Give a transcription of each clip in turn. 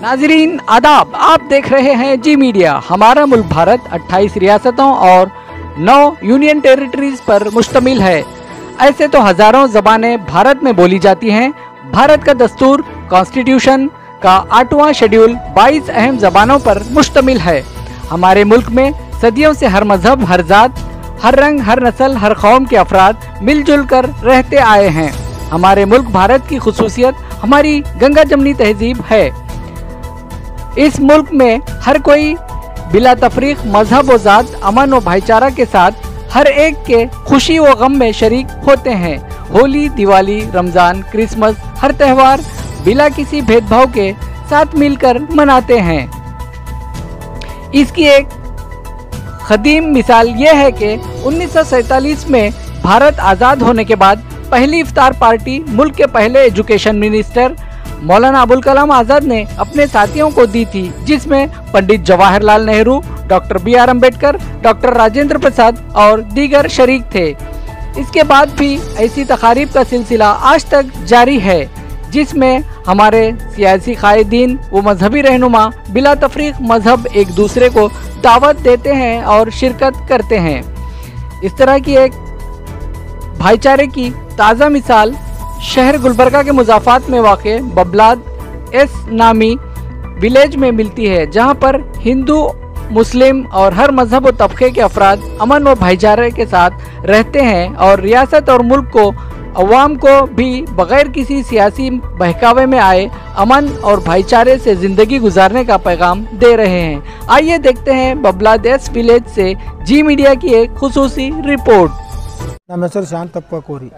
नाजरीन आदाब आप देख रहे हैं जी मीडिया हमारा मुल्क भारत 28 रियासतों और 9 यूनियन टेरिटरीज पर मुश्तमिल है ऐसे तो हजारों जबानें भारत में बोली जाती हैं भारत का दस्तूर कॉन्स्टिट्यूशन का आठवां शेड्यूल 22 अहम जबानों पर मुश्तमिल है हमारे मुल्क में सदियों से हर मजहब हर जात हर रंग हर नस्ल हर कौम के अफराद मिलजुल कर रहते आए हैं हमारे मुल्क भारत की खसूसियत हमारी गंगा जमनी तहजीब है इस मुल्क में हर कोई बिला तफरीक मजहब व जात अमन व भाईचारा के साथ हर एक के खुशी व गम में शरीक होते हैं होली दिवाली रमजान क्रिसमस हर त्योहार बिला किसी भेदभाव के साथ मिलकर मनाते हैं इसकी एक खदीम मिसाल ये है कि 1947 में भारत आज़ाद होने के बाद पहली इफ्तार पार्टी मुल्क के पहले एजुकेशन मिनिस्टर मौलाना अबुल कलाम आज़ाद ने अपने साथियों को दी थी जिसमें Pandit Jawaharlal Nehru doctor B R Ambedkar doctor Rajendra Prasad और दीगर शरीक थे इसके बाद भी ऐसी तकारीब का सिलसिला आज तक जारी है जिसमें हमारे सियासी कायदीन व मजहबी रहनुमा बिला तफरीक मजहब एक दूसरे को दावत देते हैं और शिरकत करते हैं इस तरह की एक भाईचारे की ताज़ा मिसाल शहर गुलबर्गा के मुजाफात में वाक़ बबलाद एस नामी विलेज में मिलती है जहां पर हिंदू मुस्लिम और हर मजहब व तबके के अफराद अमन व भाईचारे के साथ रहते हैं और रियासत और मुल्क को अवाम को भी बगैर किसी सियासी बहकावे में आए अमन और भाईचारे से ज़िंदगी गुजारने का पैगाम दे रहे हैं आइए देखते हैं बबलादेस विलेज से जी मीडिया की एक खसूसी रिपोर्ट ನಮ್ಮ ಹೆಸರು ಶಾಂತಪ್ಪ ಕೋರಿ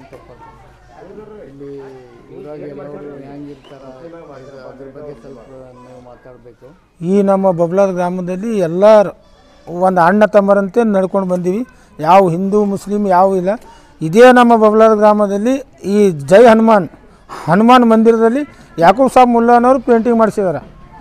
ಇಲ್ಲಿ ಊರಾಗ ಎಲ್ಲರೂ ಹೆಂಗಿರ್ತಾರ ಅದ್ರ ಬಗ್ಗೆ ಸ್ವಲ್ಪ ನೀವು ಮಾತಾಡಬೇಕು ಈ ನಮ್ಮ ಬಬ್ಲಾದ ಗ್ರಾಮದಲ್ಲಿ ಎಲ್ಲರೂ ಒಂದು ಅಣ್ಣ ತಮ್ಮರಂತೆ ನಡ್ಕೊಂಡು ಬಂದೀವಿ ಯಾವ ಹಿಂದೂ ಮುಸ್ಲಿಂ ಯಾವ ಇಲ್ಲ ಇದೇ ನಮ್ಮ ಬಬ್ಲಾದ ಗ್ರಾಮದಲ್ಲಿ ಈ ಜೈ ಹನುಮಾನ್ ಹನುಮಾನ್ ಮಂದಿರದಲ್ಲಿ ಯಾಕೂಬ್ ಸಾಬ್ ಮುಲ್ಲಾನವರು ಪೇಂಟಿಂಗ್ ಮಾಡಿಸಿದಾರೆ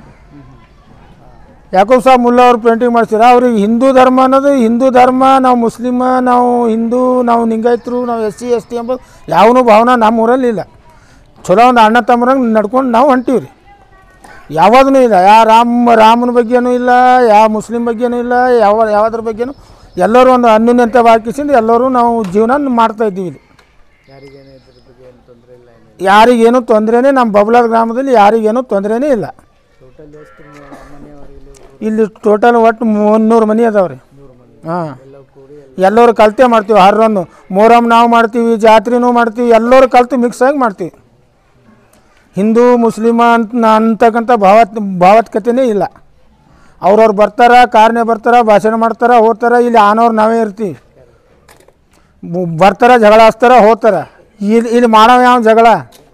ಯಾಕೂಬ್ ಸಾಬ್ ಮುಲ್ಲಾ ಅವರು ಪೇಂಟಿಂಗ್ ಮಾಡ್ಸಿದಾರೆ ಅವ್ರಿಗೆ ಹಿಂದೂ ಧರ್ಮ ಅನ್ನೋದು ಹಿಂದೂ ಧರ್ಮ ನಾವು ಮುಸ್ಲಿಮ ನಾವು ಹಿಂದೂ ನಾವು ಲಿಂಗಾಯತರು ನಾವು ಎಸ್ ಸಿ ಎಸ್ ಟಿ ಎಂಬುದು ಯಾವನೂ ಭಾವನೆ ನಮ್ಮ ಊರಲ್ಲಿ ಇಲ್ಲ ಚಲೋ ಒಂದು ಅಣ್ಣ ತಮ್ಮರಂಗೆ ನಡ್ಕೊಂಡು ನಾವು ಹೊಂಟೀವಿ ರೀ ಯಾವಾಗೂ ಇಲ್ಲ ಯಾ ರಾಮ ರಾಮನ ಬಗ್ಗೆನೂ ಇಲ್ಲ ಯಾವ ಮುಸ್ಲಿಂ ಬಗ್ಗೆನೂ ಇಲ್ಲ ಯಾವ ಯಾವುದ್ರ ಬಗ್ಗೆನೂ ಎಲ್ಲರೂ ಒಂದು ಅನ್ಯೂನ್ಯತೆ ಹಾಕಿಸಿಂದು ಎಲ್ಲರೂ ನಾವು ಜೀವನ ಮಾಡ್ತಾ ಇದ್ದೀವಿ ಇಲ್ಲಿ ಯಾರಿಗೇನು ಇದ್ರ ಬಗ್ಗೆ ಏನು ತೊಂದರೆ ಇಲ್ಲ ಏನು ಯಾರಿಗೇನು ತೊಂದರೆನೇ ನಮ್ಮ ಬಬ್ಲಾದ ಗ್ರಾಮದಲ್ಲಿ ಯಾರಿಗೇನು ತೊಂದರೆನೇ ಇಲ್ಲ ಟೋಟಲ್ ಎಷ್ಟು ಮ- ಮನೆಯವರು ಇಲ್ಲಿ ಇಲ್ಲಿ ಟೋಟಲ್ ಒಟ್ಟು ಮುನ್ನೂರು ಮನೆ ಅದಾವೆ ರೀ ನೂರು ಮನೆ ಹಾಂ ಎಲ್ಲ ಕೂಡಿ ಎಲ್ಲರೂ ಕಲ್ತೇ ಮಾಡ್ತೀವಿ ಹರ್ರನ್ನು ಮೊಹರಮ್ ನಾವು ಮಾಡ್ತೀವಿ ಜಾತ್ರೆನೂ ಮಾಡ್ತೀವಿ ಎಲ್ಲರೂ ಕಲ್ತು ಮಿಕ್ಸ್ ಆಗಿ ಮಾಡ್ತೀವಿ ಹಿಂದೂ ಮುಸ್ಲಿಮ ಅಂತ ಅಂತಕ್ಕಂಥ ಭಾವತ್ ಭಾವತ್ಕತೆನೇ ಇಲ್ಲ ಅವ್ರವ್ರು ಬರ್ತಾರ ಕಾರ್ನೇ ಬರ್ತಾರ ಭಾಷಣ ಮಾಡ್ತಾರ ಹೋಗ್ತಾರ ಇಲ್ಲಿ ಆನವ್ರು ನಾವೇ ಇರ್ತೀವಿ ಬ- ಬರ್ತಾರ ಜಗಳ ಹಚ್ತಾರ ಹೋಗ್ತಾರ ಇಲ್ಲಿ ಇಲ್ಲಿ ಮಾಡೋ ಯಾವ ಜಗಳ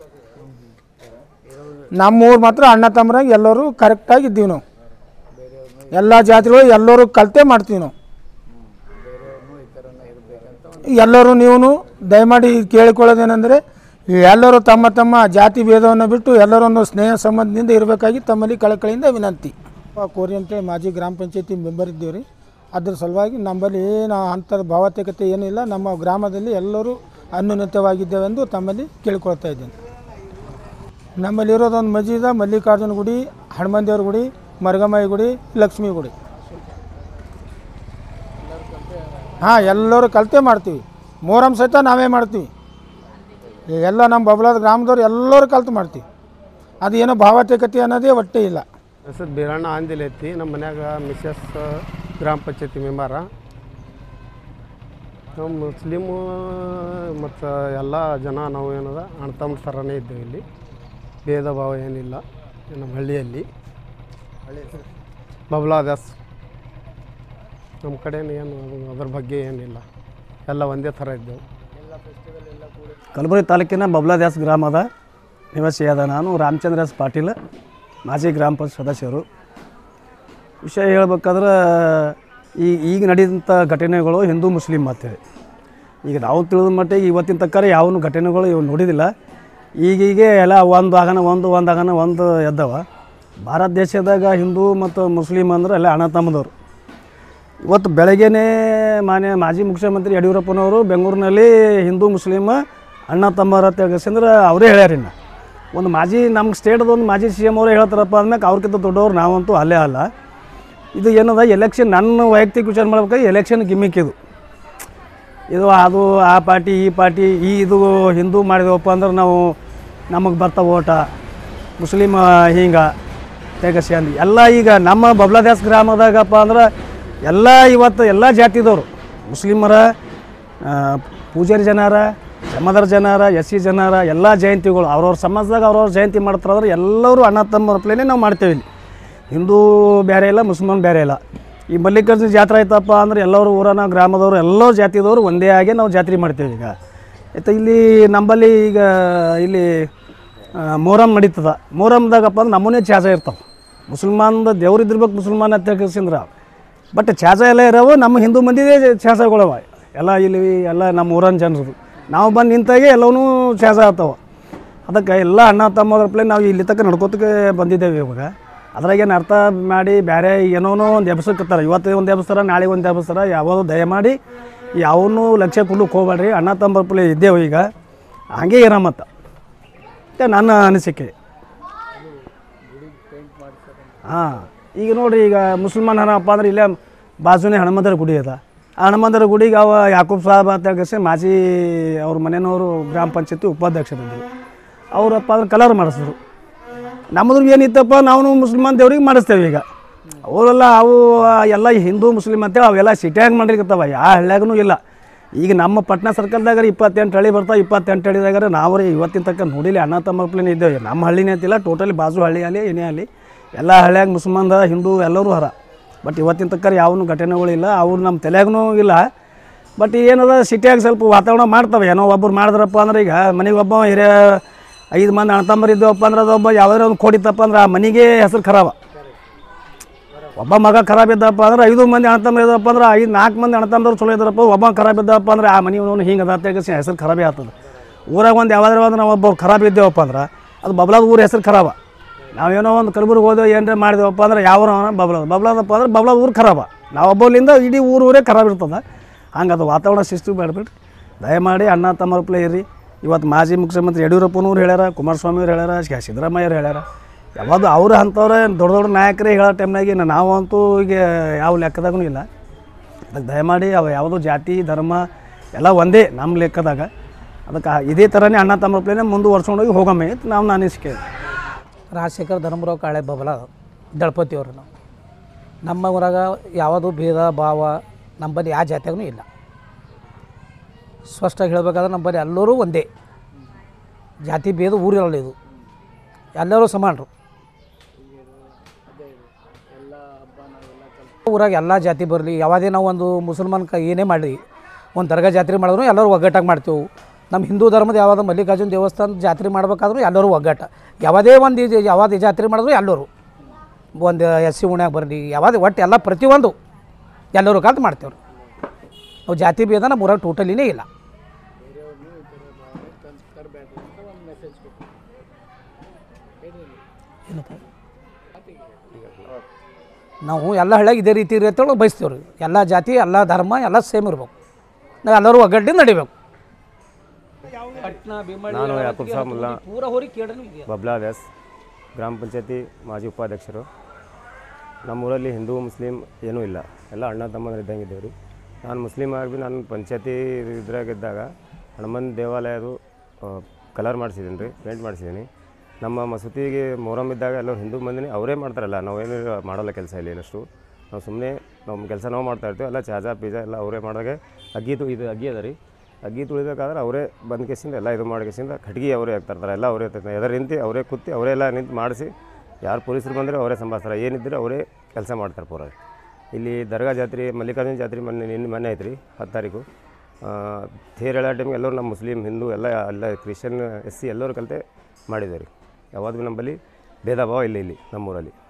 ನಮ್ಮೂರು ಮಾತ್ರ ಅಣ್ಣ ತಮ್ಮರಾಗಿ ಎಲ್ಲರೂ ಕರೆಕ್ಟಾಗಿ ಇದ್ದೀವಿ ನಾವು ಎಲ್ಲ ಜಾತಿಗಳು ಎಲ್ಲರೂ ಕಲ್ತೇ ಮಾಡ್ತೀವಿ ನಾವು ಬೇರೆಯವ್ರನ್ನೂ ಈ ಥರನೇ ಇರಬೇಕಂತ ಎಲ್ಲರೂ ನೀವು ದಯಮಾಡಿ ಕೇಳಿಕೊಳ್ಳೋದೇನೆಂದರೆ ಎಲ್ಲರೂ ತಮ್ಮ ತಮ್ಮ ಜಾತಿ ಭೇದವನ್ನು ಬಿಟ್ಟು ಎಲ್ಲರನ್ನು ಸ್ನೇಹ ಸಂಬಂಧದಿಂದ ಇರಬೇಕಾಗಿ ತಮ್ಮಲ್ಲಿ ಕಳಕಳಿಯಿಂದ ವಿನಂತಿ ಕೋರಿ ಅಂತೇಳಿ ಮಾಜಿ ಗ್ರಾಮ ಪಂಚಾಯತಿ ಮೆಂಬರ್ ಇದ್ದೀವಿ ರೀ ಅದ್ರ ಸಲುವಾಗಿ ನಮ್ಮಲ್ಲಿ ಏನು ಅಂಥದ್ದು ಭಾವತ್ಯಕತೆ ಏನಿಲ್ಲ ನಮ್ಮ ಗ್ರಾಮದಲ್ಲಿ ಎಲ್ಲರೂ ಅನ್ಯೂನ್ಯತವಾಗಿದ್ದೇವೆಂದು ತಮ್ಮಲ್ಲಿ ಕೇಳಿಕೊಳ್ತಾ ಇದ್ದೇನೆ ನಮ್ಮಲ್ಲಿ ಇರೋದೊಂದು ಮಜೀದ ಮಲ್ಲಿಕಾರ್ಜುನ ಗುಡಿ ಹನುಮಂದೇವ್ರ ಗುಡಿ ಮರಗಮಾಯಿ ಗುಡಿ ಲಕ್ಷ್ಮೀ ಗುಡಿ ಹಾಂ ಎಲ್ಲರೂ ಕಲ್ತೇ ಮಾಡ್ತೀವಿ ಮೊಹರಂ ಸಹಿತ ನಾವೇ ಮಾಡ್ತೀವಿ ಎಲ್ಲ ನಮ್ಮ ಬಬಲಾದ ಗ್ರಾಮದವ್ರು ಎಲ್ಲರೂ ಕಲ್ತು ಮಾಡ್ತೀವಿ ಅದು ಏನೋ ಭಾವತ್ಯಕತೆ ಅನ್ನೋದೇ ಒಟ್ಟೇ ಇಲ್ಲ ಹೆಸರು ಬೀರಣ್ಣ ಆಂದಿಲ್ ಐತಿ ನಮ್ಮ ಮನ್ಯಾಗ ಮಿಸಸ್ ಗ್ರಾಮ ಪಂಚಾಯತಿ ಮೆಂಬರ ನಾವು ಮುಸ್ಲಿಮು ಮತ್ತು ಎಲ್ಲ ಜನ ನಾವು ಏನದ ಅಣ್ಣ ತಮ್ಮ ಥರನೇ ಇದ್ದೇವೆ ಇಲ್ಲಿ ಭೇದ ಭಾವ ಏನಿಲ್ಲ ನಮ್ಮ ಹಳ್ಳಿಯಲ್ಲಿ ಬಬಲಾದಾಸ್ ನಮ್ಮ ಕಡೆನೂ ಏನು ಅದು ಅದ್ರ ಬಗ್ಗೆ ಏನಿಲ್ಲ ಎಲ್ಲ ಒಂದೇ ಥರ ಇದ್ದೆವು ಕಲಬುರಗಿ ತಾಲೂಕಿನ ಬಬ್ಲಾದ್ಯಾಸ್ ಗ್ರಾಮದ ನಿವಾಸಿಯಾದ ನಾನು ರಾಮಚಂದ್ರ ಎಸ್ ಪಾಟೀಲ್ ಮಾಜಿ ಗ್ರಾಮ ಪಂಚಾಯತ್ ಸದಸ್ಯರು ವಿಷಯ ಹೇಳ್ಬೇಕಾದ್ರೆ ಈ ಈಗ ನಡೆದಂಥ ಘಟನೆಗಳು ಹಿಂದೂ ಮುಸ್ಲಿಂ ಅಂತೇಳಿ ಈಗ ನಾವು ತಿಳಿದ ಮಟ್ಟಿಗೆ ಇವತ್ತಿನ ತಕ್ಕ ಯಾವನು ಘಟನೆಗಳು ಇವು ನೋಡಿದಿಲ್ಲ ಈಗೀಗೆ ಎಲ್ಲ ಒಂದು ಆಗನ ಒಂದು ಒಂದು ಆಗನ ಒಂದು ಎದ್ದವ ಭಾರತ ದೇಶದಾಗ ಹಿಂದೂ ಮತ್ತು ಮುಸ್ಲಿಂ ಅಂದ್ರೆ ಎಲ್ಲ ಅಣ್ಣ ತಮ್ಮದವ್ರು ಇವತ್ತು ಬೆಳಗ್ಗೆನೇ ಮಾನ್ಯ ಮಾಜಿ ಮುಖ್ಯಮಂತ್ರಿ ಯಡಿಯೂರಪ್ಪನವರು ಬೆಂಗಳೂರಿನಲ್ಲಿ ಹಿಂದೂ ಮುಸ್ಲಿಮ ಅಣ್ಣ ತಮ್ಮರ ತೆಗೆಸಂದ್ರೆ ಅವರೇ ಹೇಳ್ಯಾರ ಇನ್ನು ಒಂದು ಮಾಜಿ ನಮ್ಮ ಸ್ಟೇಟ್ದು ಒಂದು ಮಾಜಿ ಸಿ ಎಮ್ ಅವರು ಹೇಳ್ತಾರಪ್ಪ ಅಂದ್ಮೇಲೆ ಅವ್ರಿಗಿಂತ ದೊಡ್ಡವ್ರು ನಾವಂತೂ ಅಲ್ಲೇ ಅಲ್ಲ ಇದು ಏನದ ಎಲೆಕ್ಷನ್ ನನ್ನ ವೈಯಕ್ತಿಕ ವಿಚಾರ ಮಾಡ್ಬೇಕಾದ್ರೆ ಎಲೆಕ್ಷನ್ ಗಿಮ್ಮಿಕ್ ಇದು ಇದು ಅದು ಆ ಪಾರ್ಟಿ ಈ ಪಾರ್ಟಿ ಈ ಇದು ಹಿಂದೂ ಮಾಡಿದೆವಪ್ಪ ಅಂದ್ರೆ ನಾವು ನಮಗೆ ಬರ್ತಾವ ಓಟ ಮುಸ್ಲಿಮ್ ಹಿಂಗೆ ತೆಗಸಿ ಅಂದು ಎಲ್ಲ ಈಗ ನಮ್ಮ ಬಬ್ಲಾದಾಸ್ ಗ್ರಾಮದಾಗಪ್ಪ ಅಂದ್ರೆ ಎಲ್ಲ ಇವತ್ತು ಎಲ್ಲ ಜಾತಿದವರು ಮುಸ್ಲಿಮರ ಆ, ಪೂಜಾರಿ ಜನರ ಜಮದರ ಜನರ ಎಸ್ ಸಿ ಜನರ ಎಲ್ಲ ಜಯಂತಿಗಳು ಅವ್ರವ್ರ ಸಮಾಜದಾಗ ಅವ್ರವ್ರ ಜಯಂತಿ ಮಾಡ್ತಾರೆ ಅಂದ್ರೆ ಎಲ್ಲರೂ ಅಣ್ಣ ತಮ್ಮರ ಪ್ಲೇನೆ ನಾವು ಮಾಡ್ತೇವೆ ಇಲ್ಲಿ ಹಿಂದೂ ಬೇರೆ ಇಲ್ಲ ಮುಸ್ಲಿಮಾನ್ ಬೇರೆ ಇಲ್ಲ ಈ ಮಲ್ಲಿಕಾರ್ಜುನ ಜಾತ್ರೆ ಆಯ್ತಪ್ಪ ಅಂದ್ರೆ ಎಲ್ಲರೂ ಊರನ ಗ್ರಾಮದವರು ಎಲ್ಲರೂ ಜಾತಿದವರು ಒಂದೇ ಆಗಿ ನಾವು ಜಾತ್ರೆ ಮಾಡ್ತೇವೆ ಈಗ ಆಯ್ತು ಇಲ್ಲಿ ನಂಬಲ್ಲಿ ಈಗ ಇಲ್ಲಿ ಆ, ಮೊಹರಂ ನಡೀತದ ಮೊಹರಂದಾಗಪ್ಪ ಅಂದ್ರೆ ನಮೂನೆ ಚಾಜ ಇರ್ತಾವೆ ಮುಸಲ್ಮಾನ್ದ ದೇವ್ರು ಇದ್ದಿರ್ಬೇಕು ಮುಸಲ್ಮಾನ್ ಅಂತ ತಿಳ್ಸಿಂದ್ರ ಬಟ್ ಚಾಜ ಎಲ್ಲ ಇರೋವು ನಮ್ಮ ಹಿಂದೂ ಮಂದಿದೇ ಚಾಜಗಳವ ಎಲ್ಲ ಇಲ್ಲಿ ಎಲ್ಲ ನಮ್ಮ ಊರನ ಜನರದು ನಾವು ಬಂದು ನಿಂತಾಗೆ ಎಲ್ಲವೂ ಚಾಜ ಆಗ್ತಾವೆ ಅದಕ್ಕೆ ಎಲ್ಲ ಅಣ್ಣ ತಮ್ಮದ್ರ ಪ್ಲೇ ನಾವು ಇಲ್ಲಿ ತನಕ ನಡ್ಕೋತಕ್ಕೆ ಬಂದಿದ್ದೇವೆ ಇವಾಗ ಅದ್ರಾಗೇನು ಅರ್ಥ ಮಾಡಿ ಬೇರೆ ಏನೋನೋ ಒಂದು ಎಬ್ಸಕ್ತಾರೆ ಇವತ್ತು ಒಂದು ಎಬ್ಸ್ತಾರ ನಾಳೆ ಒಂದು ಎಬ್ಸ್ತಾರ ಯಾವುದು ದಯಮಾಡಿ ಯಾವನ್ನೂ ಲಕ್ಷ್ಯ ಕೊಡ್ಲಿಕ್ಕೆ ಹೋಗ್ಬೇಡ್ರಿ ಅಣ್ಣ ತಮ್ಮರ ಪ್ಲೇ ಇದ್ದೇವೆ ಈಗ ಹಾಗೆ ಇರಮತ್ತ ಅಂತ ನನ್ನ ಅನಿಸಿಕೆ ಹಾಂ ಈಗ ನೋಡ್ರಿ ಈಗ ಮುಸಲ್ಮಾನ್ ಏನಪ್ಪ ಅಂದ್ರೆ ಇಲ್ಲೇ ಬಾಜುನೇ ಹನುಮಂತರ ಗುಡಿ ಅದ ಆ ಹನುಮಂತರ ಗುಡಿಗೆ ಅವ ಯಾಕೂಬ್ ಸಾಹಬ್ ಅಂತ ಹೇಳಿ ಮಾಜಿ ಅವ್ರ ಮನೆಯವರು ಗ್ರಾಮ ಪಂಚಾಯತಿ ಉಪಾಧ್ಯಕ್ಷರಿದ್ದರು ಅವರಪ್ಪ ಅಂದ್ರೆ ಕಲರ್ ಮಾಡಿಸಿದ್ರು ನಮ್ಮದ್ರ ಏನಿತ್ತಪ್ಪ ನಾವು ಮುಸ್ಲಿಮಾನ್ ದೇವ್ರಿಗೆ ಮಾಡಿಸ್ತೇವೆ ಈಗ ಅವರೆಲ್ಲ ಅವು ಎಲ್ಲ ಹಿಂದೂ ಮುಸ್ಲಿಮ್ ಅಂತೇಳಿ ಅವೆಲ್ಲ ಸಿಟಿಯಾಗ ಮಾಡ್ಲಿಕ್ಕತ್ತವ ಯಾವ ಹಳ್ಳ್ಯಾಗೂ ಇಲ್ಲ ಈಗ ನಮ್ಮ ಪಟ್ನಾ ಸರ್ಕಲ್ದಾಗ ಇಪ್ಪತ್ತೆಂಟು ಹಳ್ಳಿ ಬರ್ತಾವೆ ಇಪ್ಪತ್ತೆಂಟು ಹಳ್ಳಿದಾಗ ನಾವು ರೀ ಇವತ್ತಿನ ತನಕ ನೋಡಿಲಿ ಅಣ್ಣ ತಮ್ಮ ಪ್ಲೇನ್ ಇದ್ದೇವೆ ನಮ್ಮ ಹಳ್ಳಿನೇ ಅಂತಿಲ್ಲ ಟೋಟಲಿ ಬಾಜು ಹಳ್ಳಿ ಅಲ್ಲಿ ಏನೇ ಅಲ್ಲಿ ಎಲ್ಲ ಹಳ್ಳಿಯಾಗ ಮುಸ್ಲ್ಮಾನ್ದ ಹಿಂದೂ ಎಲ್ಲರೂ ಹರ ಬಟ್ ಇವತ್ತಿನ ತಕ್ಕ ಯಾವನು ಘಟನೆಗಳಿಲ್ಲ ಅವ್ರು ನಮ್ಮ ತಲೆಯಾಗೂ ಇಲ್ಲ ಬಟ್ ಏನದ ಸಿಟಿಯಾಗ ಸ್ವಲ್ಪ ವಾತಾವರಣ ಮಾಡ್ತವೆ ಏನೋ ಒಬ್ಬರು ಮಾಡಿದ್ರಪ್ಪ ಅಂದ್ರೆ ಈಗ ಮನೆಗೆ ಒಬ್ಬ ಹಿರಿಯ ಐದು ಮಂದಿ ಅಣ್ಣತಮ್ಮರು ಇದ್ದೇವಪ್ಪ ಅಂದ್ರೆ ಅದೊಬ್ಬ ಯಾವುದಾದ್ರು ಒಂದು ಕೊಡಿತಪ್ಪ ಅಂದ್ರೆ ಆ ಮನೆಗೆ ಹೆಸರು ಖರಾಬ ಒಬ್ಬ ಮಗ ಖರಾಬ್ ಇದ್ದಪ್ಪ ಅಂದ್ರೆ ಐದು ಮಂದಿ ಅಣ್ಣತಮ್ಮ ಇದ್ದಪ್ಪ ಅಂದ್ರೆ ಐದು ನಾಲ್ಕು ಮಂದಿ ಅಣ್ಣತಮ್ಮದವ್ರು ಚಲೋ ಇದ್ದಾರಪ್ಪ ಒಬ್ಬ ಖರಾಬ್ ಇದ್ದಪ್ಪ ಅಂದ್ರೆ ಆ ಮನೆ ಹಿಂಗೆ ಅದ ಅಂತ ಹೆಸರು ಖರಾಬೇ ಆಗ್ತದೆ ಊರಾಗ ಒಂದು ಯಾವ್ದಾರು ಒಂದು ನಾವು ಒಬ್ಬ ಖರಾಬ್ ಇದ್ದೇವಪ್ಪ ಅಂದ್ರೆ ಅದು ಬಬ್ಲಾದ ಊರ ಹೆಸರು ಖರಾಬ ನಾವೇನೋ ಒಂದು ಕಲಬುರ್ಗಿ ಹೋದೆವು ಏನರ ಮಾಡಿದೆವಪ್ಪ ಅಂದ್ರೆ ಯಾವ ಬಬ್ಲಾದ ಬಬ್ಲಾದಪ್ಪ ಅಂದ್ರೆ ಬಬ್ಲಾದ ಊರು ಖರಾಬ ನಾವು ಒಬ್ಬಲಿಂದ ಇಡೀ ಊರು ಊರೇ ಖರಾಬ್ ಇರ್ತದೆ ಹಂಗೆ ಅದು ವಾತಾವರಣ ಶಿಸ್ತು ಬೇಡ್ಬಿಟ್ರಿ ದಯಮಾಡಿ ಅಣ್ಣ ತಮ್ಮರ ಪ್ಲೇ ಇರ್ರಿ ಇವತ್ತು ಮಾಜಿ ಮುಖ್ಯಮಂತ್ರಿ ಯಡಿಯೂರಪ್ಪನವ್ರು ಹೇಳ್ಯಾರ ಕುಮಾರಸ್ವಾಮಿ ಅವ್ರು ಹೇಳ್ಯಾರ ಶ- ಸಿದ್ದರಾಮಯ್ಯವ್ರು ಹೇಳ್ಯಾರ ಯಾವುದು ಅವ್ರು ಅಂಥವ್ರೆ ದೊಡ್ಡ ದೊಡ್ಡ ನಾಯಕರೇ ಹೇಳೋ ಟೈಮ್ನಾಗ ಇನ್ನು ನಾವಂತೂ ಈಗ ಯಾವ ಲೆಕ್ಕದಾಗೂ ಇಲ್ಲ ಅದಕ್ಕೆ ದಯಮಾಡಿ ಅವು ಯಾವುದೋ ಜಾತಿ ಧರ್ಮ ಎಲ್ಲ ಒಂದೇ ನಮ್ಮ ಲೆಕ್ಕದಾಗ ಅದಕ್ಕೆ ಆ- ಇದೇ ಥರನೇ ಅಣ್ಣ ತಮ್ಮ ಪ್ಲೇನೆ ಮುಂದುವರ್ಸ್ಕೊಂಡೋಗಿ ಹೋಗಮ್ಮೆ ಅಂತ ನಾವು ನಾನು ಅನಿಸಿಕೆ ರಾಜಶೇಖರ್ ಧರ್ಮರಾವ್ ಕಾಳೆ ಬಬಲ ದಳಪತಿಯವರು ನಾವು ನಮ್ಮ ಊರಾಗ ಯಾವುದು ಭೇದ ಭಾವ ನಂಬಲ್ಲಿ ಯಾವ ಜಾತಿಯಾಗೂ ಇಲ್ಲ ಸ್ಪಷ್ಟವಾಗಿ ಹೇಳಬೇಕಾದ್ರೆ ನಂಬಲ್ಲಿ ಎಲ್ಲರೂ ಒಂದೇ ಜಾತಿ ಭೇದ ಊರಿರಲ್ಲ ಇದು ಎಲ್ಲರೂ ಸಮಾನರು ಊರಾಗ ಎಲ್ಲ ಜಾತಿ ಬರಲಿ ಯಾವುದೇ ನಾವು ಒಂದು ಮುಸಲ್ಮಾನ್ ಕ ಏನೇ ಮಾಡಲಿ ಒಂದು ದರ್ಗಾ ಜಾತ್ರೆ ಮಾಡಿದ್ರು ಎಲ್ಲರೂ ಒಗ್ಗಟ್ಟಾಗಿ ಮಾಡ್ತೇವೆ ನಮ್ಮ ಹಿಂದೂ ಧರ್ಮದ ಯಾವ್ದು ಮಲ್ಲಿಕಾರ್ಜುನ ದೇವಸ್ಥಾನ ಜಾತ್ರೆ ಮಾಡ್ಬೇಕಾದ್ರೂ ಎಲ್ಲರೂ ಒಗ್ಗಟ್ಟು ಯಾವುದೇ ಒಂದು ಇದು ಯಾವುದೇ ಜಾತ್ರೆ ಮಾಡಿದ್ರು ಎಲ್ಲರೂ ಒಂದು ಎಸ್ ಸಿ ಉಣ್ಯಾಗ ಬರಲಿ ಯಾವುದೇ ಒಟ್ಟು ಎಲ್ಲ ಪ್ರತಿಯೊಂದು ಎಲ್ಲರೂ ಕಲ್ತು ಮಾಡ್ತೇವೆ ನಾವು ಜಾತಿ ಭೇದ ನಮ್ಮ ಊರಾಗ ಟೋಟಲಿನೇ ಇಲ್ಲ ಏನಪ್ಪ? ನಾವು ಎಲ್ಲ ಹಳ್ಳಿಯಾಗ ಇದೇ ರೀತಿ ಇರತ್ತೇಳಿ ಬಯಸ್ತೇವೆ ರೀ ಎಲ್ಲ ಜಾತಿ ಎಲ್ಲ ಧರ್ಮ ಎಲ್ಲ ಸೇಮ್ ಇರ್ಬೇಕು ನಾವು ಎಲ್ಲರೂ ಒಗ್ಗಟ್ಟಿಂದ ನಡಿಬೇಕು ನಾನು ಯಾಕೂಬ್ ಸಾಬ್ ಮುಲ್ಲಾ ಪೂರ ಹೋರಿ ಕೇಳನು ಇದೆಯಾ ಬಬ್ಲಾದಾಸ್ ಗ್ರಾಮ ಪಂಚಾಯತಿ ಮಾಜಿ ಉಪಾಧ್ಯಕ್ಷರು ನಮ್ಮೂರಲ್ಲಿ ಹಿಂದೂ ಮುಸ್ಲಿಂ ಏನೂ ಇಲ್ಲ ಎಲ್ಲ ಅಣ್ಣ ತಮ್ಮಂದ್ರೆ ಇದ್ದಂಗೆ ಇದ್ದೇವೆ ರೀ ನಾನು ಮುಸ್ಲಿಮ್ ಆಗಿ ನಾನು ಪಂಚಾಯತಿ ಇದ್ರಾಗಿದ್ದಾಗ ಹನುಮನ್ ದೇವಾಲಯದು ಕಲರ್ ಮಾಡಿಸಿದ್ದೀನಿ ರೀ ಪೇಂಟ್ ಮಾಡಿಸಿದ್ದೀನಿ ನಮ್ಮ ಮಸೂತಿಗೆ ಮೊಹರಮ್ ಇದ್ದಾಗ ಎಲ್ಲರೂ ಹಿಂದೂ ಮಂದಿನೇ ಅವರೇ ಮಾಡ್ತಾರಲ್ಲ ನಾವೇನು ಮಾಡೋಲ್ಲ ಕೆಲಸ ಇಲ್ಲಿ ಏನಷ್ಟು ನಾವು ಸುಮ್ಮನೆ ನಮ್ಮ ಕೆಲಸ ನಾವು ಮಾಡ್ತಾ ಇರ್ತೀವಿ ಎಲ್ಲ ಚಾಜಾ ಪಿಜಾ ಎಲ್ಲ ಅವರೇ ಮಾಡಿದಾಗೆ ಅಗ್ಗಿ ತು ಇದು ಅಗ್ಗಿ ಅದ ರೀ ಅಗ್ಗಿ ತುಳಿಬೇಕಾದ್ರೆ ಅವರೇ ಬಂದ ಕೇಸಿಂದ ಎಲ್ಲ ಇದು ಮಾಡಿ ಕೇಸಿಂದ ಕಟ್ಗೆ ಅವರೇ ಆಗ್ತಾರ್ತಾರೆ ಎಲ್ಲ ಅವರೇ ಎದರ್ ನಿಂತು ಅವರೇ ಕೂತಿ ಅವರೇ ಎಲ್ಲ ನಿಂತು ಮಾಡಿಸಿ ಯಾರು ಪೊಲೀಸರು ಬಂದರೆ ಅವರೇ ಸಂಭಾಳಿಸ್ತಾರೆ ಏನಿದ್ರೆ ಅವರೇ ಕೆಲಸ ಮಾಡ್ತಾರೆ ಪೂರ ಇಲ್ಲಿ ದರ್ಗಾ ಜಾತ್ರೆ ಮಲ್ಲಿಕಾರ್ಜುನ ಜಾತ್ರೆ ಮೊನ್ನೆ ನಿನ್ನೆ ಮೊನ್ನೆ ಐತ್ರಿ ಹತ್ತು ತಾರೀಕು ಆ, ತೇರ್ ಹೇಳೋ ಟೈಮ್ಗೆ ಎಲ್ಲರೂ ನಮ್ಮ ಮುಸ್ಲಿಮ್ ಹಿಂದೂ ಎಲ್ಲ ಎಲ್ಲ ಕ್ರಿಶ್ಚಿಯನ್ ಎಸ್ ಸಿ ಎಲ್ಲರೂ ಕಲಿತೆ ಮಾಡಿದ್ದೇವೆ ರೀ ಯಾವಾಗಲೂ ನಮ್ಮಲ್ಲಿ ಭೇದ ಭಾವ ಇಲ್ಲ ಇಲ್ಲಿ ನಮ್ಮೂರಲ್ಲಿ